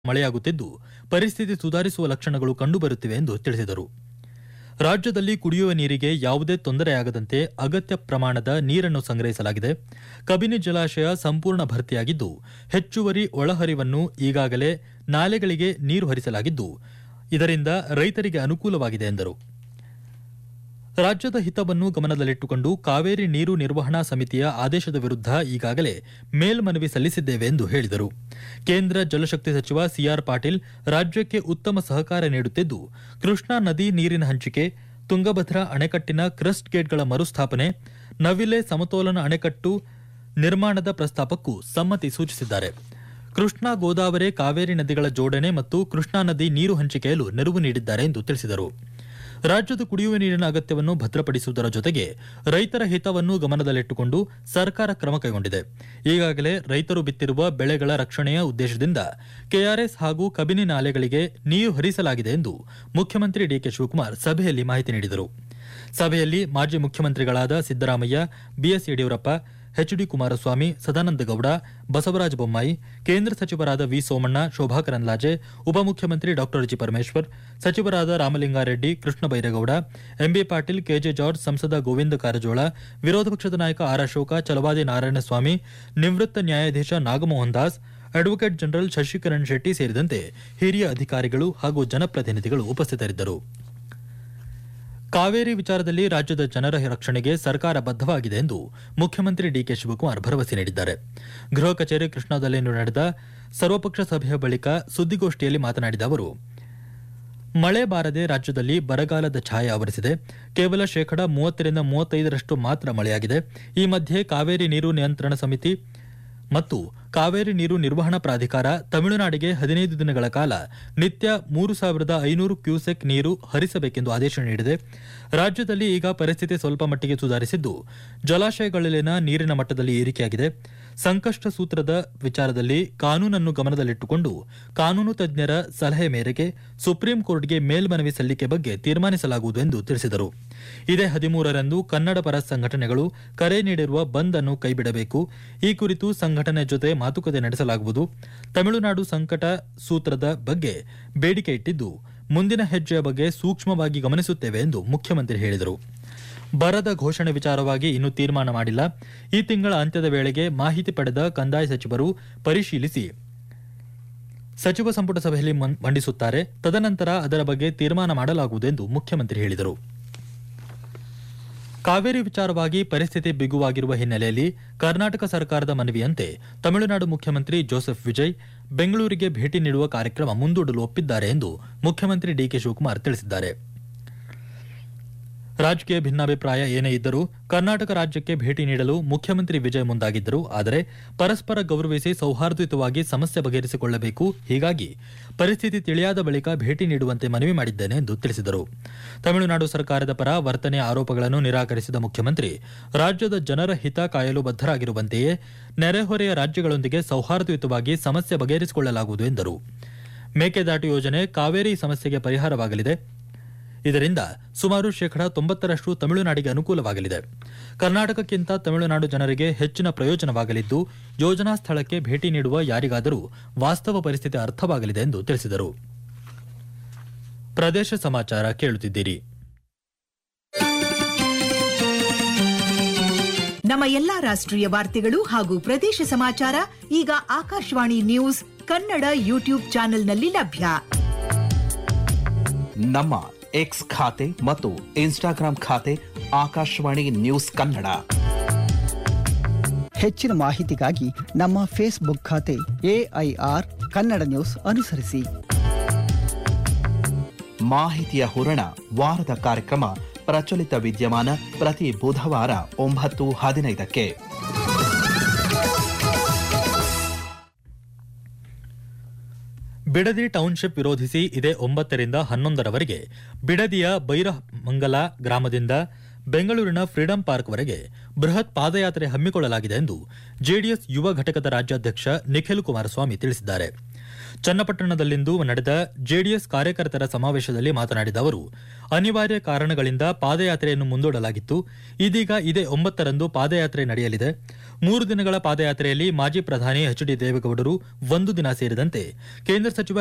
ಮಳೆಯಾಗುತ್ತಿದ್ದು ಪರಿಸ್ಥಿತಿ ಸುಧಾರಿಸುವ ಲಕ್ಷಣಗಳು ಕಂಡುಬರುತ್ತಿವೆ ಎಂದು ತಿಳಿಸಿದರು ರಾಜ್ಯದಲ್ಲಿ ಕುಡಿಯುವ ನೀರಿಗೆ ಯಾವುದೇ ತೊಂದರೆಯಾಗದಂತೆ ಅಗತ್ಯ ಪ್ರಮಾಣದ ನೀರನ್ನು ಸಂಗ್ರಹಿಸಲಾಗಿದೆ ಕಬಿನಿ ಜಲಾಶಯ ಸಂಪೂರ್ಣ ಭರ್ತಿಯಾಗಿದ್ದು ಹೆಚ್ಚುವರಿ ಒಳಹರಿವನ್ನು ಈಗಾಗಲೇ ನಾಲೆಗಳಿಗೆ ನೀರು ಹರಿಸಲಾಗಿದ್ದು ಇದರಿಂದ ರೈತರಿಗೆ ಅನುಕೂಲವಾಗಿದೆ ಎಂದರು ರಾಜ್ಯದ ಹಿತವನ್ನು ಗಮನದಲ್ಲಿಟ್ಟುಕೊಂಡು ಕಾವೇರಿ ನೀರು ನಿರ್ವಹಣಾ ಸಮಿತಿಯ ಆದೇಶದ ವಿರುದ್ಧ ಈಗಾಗಲೇ ಮೇಲ್ಮನವಿ ಸಲ್ಲಿಸಿದ್ದೇವೆ ಎಂದು ಹೇಳಿದರು ಕೇಂದ್ರ ಜಲಶಕ್ತಿ ಸಚಿವ ಸಿಆರ್ ಪಾಟೀಲ್ ರಾಜ್ಯಕ್ಕೆ ಉತ್ತಮ ಸಹಕಾರ ನೀಡುತ್ತಿದ್ದು ಕೃಷ್ಣಾ ನದಿ ನೀರಿನ ಹಂಚಿಕೆ ತುಂಗಭದ್ರಾ ಅಣೆಕಟ್ಟಿನ ಕ್ರಸ್ಟ್ ಗೇಟ್ಗಳ ಮರುಸ್ಥಾಪನೆ ನವಿಲೆ ಸಮತೋಲನ ಅಣೆಕಟ್ಟು ನಿರ್ಮಾಣದ ಪ್ರಸ್ತಾಪಕ್ಕೂ ಸಮ್ಮತಿ ಸೂಚಿಸಿದ್ದಾರೆ ಕೃಷ್ಣಾ ಗೋದಾವರಿ ಕಾವೇರಿ ನದಿಗಳ ಜೋಡಣೆ ಮತ್ತು ಕೃಷ್ಣಾ ನದಿ ನೀರು ಹಂಚಿಕೆಯಲು ನೆರವು ನೀಡಿದ್ದಾರೆ ಎಂದು ತಿಳಿಸಿದರು ರಾಜ್ಯದ ಕುಡಿಯುವ ನೀರಿನ ಅಗತ್ಯವನ್ನು ಭದ್ರಪಡಿಸುವುದರ ಜೊತೆಗೆ ರೈತರ ಹಿತವನ್ನು ಗಮನದಲ್ಲಿಟ್ಟುಕೊಂಡು ಸರ್ಕಾರ ಕ್ರಮ ಕೈಗೊಂಡಿದೆ ಈಗಾಗಲೇ ರೈತರು ಬಿತ್ತಿರುವ ಬೆಳೆಗಳ ರಕ್ಷಣೆಯ ಉದ್ದೇಶದಿಂದ ಕೆಆರ್ಎಸ್ ಹಾಗೂ ಕಬಿನಿ ನಾಲೆಗಳಿಗೆ ನೀರು ಹರಿಸಲಾಗಿದೆ ಎಂದು ಮುಖ್ಯಮಂತ್ರಿ ಡಿಕೆ ಶಿವಕುಮಾರ್ ಸಭೆಯಲ್ಲಿ ಮಾಹಿತಿ ನೀಡಿದರು ಸಭೆಯಲ್ಲಿ ಮಾಜಿ ಮುಖ್ಯಮಂತ್ರಿಗಳಾದ ಸಿದ್ದರಾಮಯ್ಯ ಬಿಎಸ್ ಯಡಿಯೂರಪ್ಪ ಎಚ್ಡಿ ಕುಮಾರಸ್ವಾಮಿ ಸದಾನಂದ ಗೌಡ ಬಸವರಾಜ ಬೊಮ್ಮಾಯಿ ಕೇಂದ್ರ ಸಚಿವರಾದ ವಿ ಸೋಮಣ್ಣ ಶೋಭಾ ಕರಂದ್ಲಾಜೆ ಉಪಮುಖ್ಯಮಂತ್ರಿ ಡಾ ಜಿ ಪರಮೇಶ್ವರ್ ಸಚಿವರಾದ Ramalinga Reddy Krishna Byre Gowda M B Patil K J George ಸಂಸದ ಗೋವಿಂದ ಕಾರಜೋಳ ವಿರೋಧ ಪಕ್ಷದ ನಾಯಕ ಆರ್ ಅಶೋಕ ಚಲವಾದಿ ನಾರಾಯಣಸ್ವಾಮಿ ನಿವೃತ್ತ ನ್ಯಾಯಾಧೀಶ ನಾಗಮೋಹನ್ ದಾಸ್ ಅಡ್ವೊಕೇಟ್ ಜನರಲ್ ಶಶಿಕರಣ್ ಶೆಟ್ಟಿ ಸೇರಿದಂತೆ ಹಿರಿಯ ಅಧಿಕಾರಿಗಳು ಹಾಗೂ ಜನಪ್ರತಿನಿಧಿಗಳು ಉಪಸ್ಥಿತರಿದ್ದರು ಕಾವೇರಿ ವಿಚಾರದಲ್ಲಿ ರಾಜ್ಯದ ಜನರ ರಕ್ಷಣೆಗೆ ಸರ್ಕಾರ ಬದ್ಧವಾಗಿದೆ ಎಂದು ಮುಖ್ಯಮಂತ್ರಿ ಡಿಕೆ ಶಿವಕುಮಾರ್ ಭರವಸೆ ನೀಡಿದ್ದಾರೆ ಗೃಹ ಕಚೇರಿ ಕೃಷ್ಣಾದಲ್ಲಿಂದು ನಡೆದ ಸರ್ವಪಕ್ಷ ಸಭೆಯ ಬಳಿಕ ಸುದ್ದಿಗೋಷ್ಠಿಯಲ್ಲಿ ಮಾತನಾಡಿದ ಅವರು ಮಳೆ ಬಾರದೆ ರಾಜ್ಯದಲ್ಲಿ ಬರಗಾಲದ ಛಾಯೆ ಆವರಿಸಿದೆ ಕೇವಲ ಶೇಕಡ ಮೂವತ್ತರಿಂದ ಮೂವತ್ತೈದರಷ್ಟು ಮಾತ್ರ ಮಳೆಯಾಗಿದೆ ಈ ಮಧ್ಯೆ ಕಾವೇರಿ ನೀರು ನಿಯಂತ್ರಣ ಸಮಿತಿ ಮತ್ತು ಕಾವೇರಿ ನೀರು ನಿರ್ವಹಣಾ ಪ್ರಾಧಿಕಾರ ತಮಿಳುನಾಡಿಗೆ ಹದಿನೈದು ದಿನಗಳ ಕಾಲ ನಿತ್ಯ ಮೂರು ಸಾವಿರದ ಐನೂರು ಕ್ಯೂಸೆಕ್ ನೀರು ಹರಿಸಬೇಕೆಂದು ಆದೇಶ ನೀಡಿದೆ ರಾಜ್ಯದಲ್ಲಿ ಈಗ ಪರಿಸ್ಥಿತಿ ಸ್ವಲ್ಪ ಮಟ್ಟಿಗೆ ಸುಧಾರಿಸಿದ್ದು ಜಲಾಶಯಗಳಲ್ಲಿನ ನೀರಿನ ಮಟ್ಟದಲ್ಲಿ ಏರಿಕೆಯಾಗಿದೆ ಸಂಕಷ್ಟ ಸೂತ್ರದ ವಿಚಾರದಲ್ಲಿ ಕಾನೂನನ್ನು ಗಮನದಲ್ಲಿಟ್ಟುಕೊಂಡು ಕಾನೂನು ತಜ್ಞರ ಸಲಹೆ ಮೇರೆಗೆ ಸುಪ್ರೀಂ ಕೋರ್ಟ್ಗೆ ಮೇಲ್ಮನವಿ ಸಲ್ಲಿಕೆ ಬಗ್ಗೆ ತೀರ್ಮಾನಿಸಲಾಗುವುದು ಎಂದು ತಿಳಿಸಿದರು ಇದೇ ಹದಿಮೂರರಂದು ಕನ್ನಡ ಪರ ಸಂಘಟನೆಗಳು ಕರೆ ನೀಡಿರುವ ಬಂದ್ ಅನ್ನು ಕೈಬಿಡಬೇಕು ಈ ಕುರಿತು ಸಂಘಟನೆ ಜೊತೆ ಮಾತುಕತೆ ನಡೆಸಲಾಗುವುದು ತಮಿಳುನಾಡು ಸಂಕಟ ಸೂತ್ರದ ಬಗ್ಗೆ ಬೇಡಿಕೆ ಇಟ್ಟಿದ್ದು ಮುಂದಿನ ಹೆಜ್ಜೆಯ ಬಗ್ಗೆ ಸೂಕ್ಷ್ಮವಾಗಿ ಗಮನಿಸುತ್ತೇವೆ ಎಂದು ಮುಖ್ಯಮಂತ್ರಿ ಹೇಳಿದರು ಬರದ ಘೋಷಣೆ ವಿಚಾರವಾಗಿ ಇನ್ನೂ ತೀರ್ಮಾನ ಮಾಡಿಲ್ಲ ಈ ತಿಂಗಳ ಅಂತ್ಯದ ವೇಳೆಗೆ ಮಾಹಿತಿ ಪಡೆದ ಕಂದಾಯ ಸಚಿವರು ಪರಿಶೀಲಿಸಿ ಸಚಿವ ಸಂಪುಟ ಸಭೆಯಲ್ಲಿ ಮಂ- ಮಂಡಿಸುತ್ತಾರೆ ತದನಂತರ ಅದರ ಬಗ್ಗೆ ತೀರ್ಮಾನ ಮಾಡಲಾಗುವುದು ಎಂದು ಮುಖ್ಯಮಂತ್ರಿ ಹೇಳಿದರು ಕಾವೇರಿ ವಿಚಾರವಾಗಿ ಪರಿಸ್ಥಿತಿ ಬಿಗುವಾಗಿರುವ ಹಿನ್ನೆಲೆಯಲ್ಲಿ ಕರ್ನಾಟಕ ಸರ್ಕಾರದ ಮನವಿಯಂತೆ ತಮಿಳುನಾಡು ಮುಖ್ಯಮಂತ್ರಿ ಜೋಸೆಫ್ ವಿಜಯ್ ಬೆಂಗಳೂರಿಗೆ ಭೇಟಿ ನೀಡುವ ಕಾರ್ಯಕ್ರಮ ಮುಂದೂಡಲು ಒಪ್ಪಿದ್ದಾರೆ ಎಂದು ಮುಖ್ಯಮಂತ್ರಿ ಡಿಕೆ ಶಿವಕುಮಾರ್ ತಿಳಿಸಿದ್ದಾರೆ ರಾಜಕೀಯ ಭಿನ್ನಾಭಿಪ್ರಾಯ ಏನೇ ಇದ್ದರೂ ಕರ್ನಾಟಕ ರಾಜ್ಯಕ್ಕೆ ಭೇಟಿ ನೀಡಲು ಮುಖ್ಯಮಂತ್ರಿ ವಿಜಯ್ ಮುಂದಾಗಿದ್ದರು ಆದರೆ ಪರಸ್ಪರ ಗೌರವಿಸಿ ಸೌಹಾರ್ದಯುತವಾಗಿ ಸಮಸ್ಯೆ ಬಗೆಹರಿಸಿಕೊಳ್ಳಬೇಕು ಹೀಗಾಗಿ ಪರಿಸ್ಥಿತಿ ತಿಳಿಯಾದ ಬಳಿಕ ಭೇಟಿ ನೀಡುವಂತೆ ಮನವಿ ಮಾಡಿದ್ದೇನೆ ಎಂದು ತಿಳಿಸಿದರು ತಮಿಳುನಾಡು ಸರ್ಕಾರದ ಪರ ವರ್ತನೆಯ ಆರೋಪಗಳನ್ನು ನಿರಾಕರಿಸಿದ ಮುಖ್ಯಮಂತ್ರಿ ರಾಜ್ಯದ ಜನರ ಹಿತ ಕಾಯಲು ಬದ್ಧರಾಗಿರುವಂತೆಯೇ ನೆರೆಹೊರೆಯ ರಾಜ್ಯಗಳೊಂದಿಗೆ ಸೌಹಾರ್ದಯುತವಾಗಿ ಸಮಸ್ಯೆ ಬಗೆಹರಿಸಿಕೊಳ್ಳಲಾಗುವುದು ಎಂದರು ಮೇಕೆದಾಟು ಯೋಜನೆ ಕಾವೇರಿ ಸಮಸ್ಯೆಗೆ ಪರಿಹಾರವಾಗಲಿದೆ ಇದರಿಂದ ಸುಮಾರು ಶೇಕಡಾ ತೊಂಬತ್ತರಷ್ಟು ತಮಿಳುನಾಡಿಗೆ ಅನುಕೂಲವಾಗಲಿದೆ ಕರ್ನಾಟಕಕ್ಕಿಂತ ತಮಿಳುನಾಡು ಜನರಿಗೆ ಹೆಚ್ಚಿನ ಪ್ರಯೋಜನವಾಗಲಿದ್ದು ಯೋಜನಾ ಸ್ಥಳಕ್ಕೆ ಭೇಟಿ ನೀಡುವ ಯಾರಿಗಾದರೂ ವಾಸ್ತವ ಪರಿಸ್ಥಿತಿ ಅರ್ಥವಾಗಲಿದೆ ಎಂದು ತಿಳಿಸಿದರು ಪ್ರದೇಶ ಸಮಾಚಾರ ಕೇಳುತ್ತಿದ್ದೀರಿ ನಮ್ಮ ಎಲ್ಲಾ ರಾಷ್ಟ್ರೀಯ ವಾರ್ತೆಗಳು ಹಾಗೂ ಪ್ರದೇಶ ಸಮಾಚಾರ ಈಗ ಆಕಾಶವಾಣಿ ನ್ಯೂಸ್ ಕನ್ನಡ ಯೂಟ್ಯೂಬ್ ಚಾನೆಲ್ನಲ್ಲಿ ಲಭ್ಯ ನಮ್ಮ ಎಕ್ಸ್ ಖಾತೆ ಮತ್ತು ಇನ್ಸ್ಟಾಗ್ರಾಂ ಖಾತೆ ಆಕಾಶವಾಣಿ ನ್ಯೂಸ್ ಕನ್ನಡ ಹೆಚ್ಚಿನ ಮಾಹಿತಿಗಾಗಿ ನಮ್ಮ ಫೇಸ್ಬುಕ್ ಖಾತೆ ಎಐಆರ್ ಕನ್ನಡ ನ್ಯೂಸ್ ಅನುಸರಿಸಿ ಮಾಹಿತಿಯ ಹೂರಣ ವಾರದ ಕಾರ್ಯಕ್ರಮ ಪ್ರಚಲಿತ ವಿದ್ಯಮಾನ ಪ್ರತಿ ಬುಧವಾರ ಒಂಬತ್ತು ಹದಿನೈದಕ್ಕೆ ಬಿಡದಿ ಟೌನ್ಶಿಪ್ ವಿರೋಧಿಸಿ ಇದೇ ಒಂಬತ್ತರಿಂದ ಹನ್ನೊಂದರವರೆಗೆ ಬಿಡದಿಯ ಬೈರಮಂಗಲ ಗ್ರಾಮದಿಂದ ಬೆಂಗಳೂರಿನ ಫ್ರೀಡಂ ಪಾರ್ಕ್ವರೆಗೆ ಬೃಹತ್ ಪಾದಯಾತ್ರೆ ಹಮ್ಮಿಕೊಳ್ಳಲಾಗಿದೆ ಎಂದು ಜೆಡಿಎಸ್ ಯುವ ಘಟಕದ ರಾಜ್ಯಾಧ್ಯಕ್ಷ ನಿಖಿಲ್ ಕುಮಾರಸ್ವಾಮಿ ತಿಳಿಸಿದ್ದಾರೆ ಚನ್ನಪಟ್ಟಣದಲ್ಲಿಂದು ನಡೆದ ಜೆಡಿಎಸ್ ಕಾರ್ಯಕರ್ತರ ಸಮಾವೇಶದಲ್ಲಿ ಮಾತನಾಡಿದ ಅವರು ಅನಿವಾರ್ಯ ಕಾರಣಗಳಿಂದ ಪಾದಯಾತ್ರೆಯನ್ನು ಮುಂದೂಡಲಾಗಿತ್ತು ಇದೀಗ ಇದೇ ಒಂಬತ್ತರಂದು ಪಾದಯಾತ್ರೆ ನಡೆಯಲಿದೆ ಮೂರು ದಿನಗಳ ಪಾದಯಾತ್ರೆಯಲ್ಲಿ ಮಾಜಿ ಪ್ರಧಾನಿ ಎಚ್ ಡಿ ದೇವೇಗೌಡರು ಒಂದು ದಿನ ಸೇರಿದಂತೆ ಕೇಂದ್ರ ಸಚಿವ